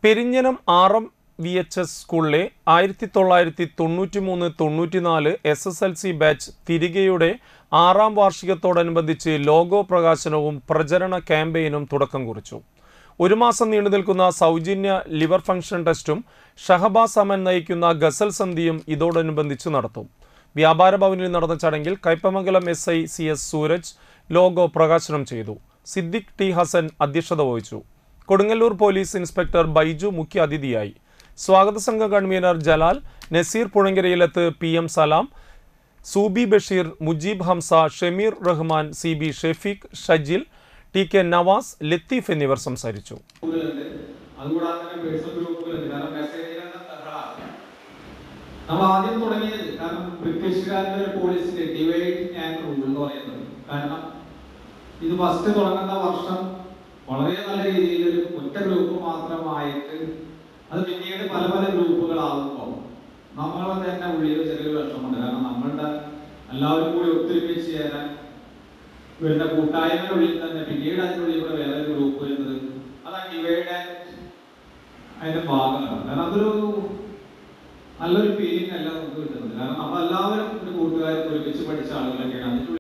Perinjanam R M V H S സ്കൂളിലെ ആയിരത്തി തൊള്ളായിരത്തി തൊണ്ണൂറ്റി മൂന്ന് തൊണ്ണൂറ്റിനാല് S S L C batch തിരികെയുടെ ആറാം വാർഷികത്തോടനുബന്ധിച്ച് ലോഗോ പ്രകാശനവും പ്രചരണ ക്യാമ്പയിനും തുടക്കം കുറിച്ചു ഒരു മാസം നീണ്ടു നിൽക്കുന്ന സൗജന്യ ലിവർ ഫംഗ്ഷൻ ടെസ്റ്റും ഷഹബാസ് അമൻ നയിക്കുന്ന ഗസൽ സന്ധിയും ഇതോടനുബന്ധിച്ച് നടത്തും വ്യാപാര ഭവനിൽ നടന്ന ചടങ്ങിൽ Kaipamangalam S I C S Sooraj logo പ്രകാശനം ചെയ്തു സിദ്ദിഖ് ടി ഹസൻ അധ്യക്ഷത വഹിച്ചു കൊടുങ്ങല്ലൂർ പോലീസ് ഇൻസ്പെക്ടർ ബൈജു മുഖ്യ അതിഥിയായി സ്വാഗത സംഘ convener Jalal Naseer Puzhankarayilath P M Salam Soobi Basheer Mujeeb Hamza Shameer Rahman C B Shefeeq Shajil T K Navas Latheef എന്നിവർ സംസാരിച്ചു ഗ്രൂപ്പുകളുണ്ട് അതുകൂടാതെ തന്നെ പേഴ്സണൽ ഗ്രൂപ്പുകളുണ്ട് കാരണം മെസ്സേജിലാണ് ബഹളമാണ് നമ്മൾ ആദ്യം തുടങ്ങിയത് കാരണം ബ്രിട്ടീഷുകാരുടെ ഒരു പോളിസിയിൽ ഡിവൈഡ് ആൻഡ് റൂൾ എന്ന് പറയുന്നത് കാരണം ഇത് ഫസ്റ്റ് തുടങ്ങുന്ന വർഷം വളരെ നല്ല രീതിയിൽ ഒരു ഒറ്റ ഗ്രൂപ്പ് മാത്രമായിട്ട് അത് പിന്നീട് പല പല ഗ്രൂപ്പുകളാവുമ്പോൾ നമ്മളെ തന്നെ ഉള്ളിൽ ചെറിയൊരു വിഷമമുണ്ട് കാരണം നമ്മളുടെ എല്ലാവരും കൂടി ഒത്തൊരുമിച്ച് ചേരാൻ വരുന്ന കൂട്ടായ്മയുടെ തന്നെ പിന്നീട് അതിനുള്ളിൽ കൂടെ വേറെ ഒരു ഗ്രൂപ്പ് വരുന്നത് അതാണ് ഡിവൈഡ് ആൻഡ് അതിന്റെ ഭാഗമാണ് കാരണം അതൊരു നല്ലൊരു ഫീലിംഗ് അല്ല നമുക്ക് കിട്ടുന്നത് കാരണം നമ്മളെല്ലാവരും ഒരു കൂട്ടുകാരും ഒരുമിച്ച് പഠിച്ച ആളുകളൊക്കെയാണ് അതിനുള്ളിൽ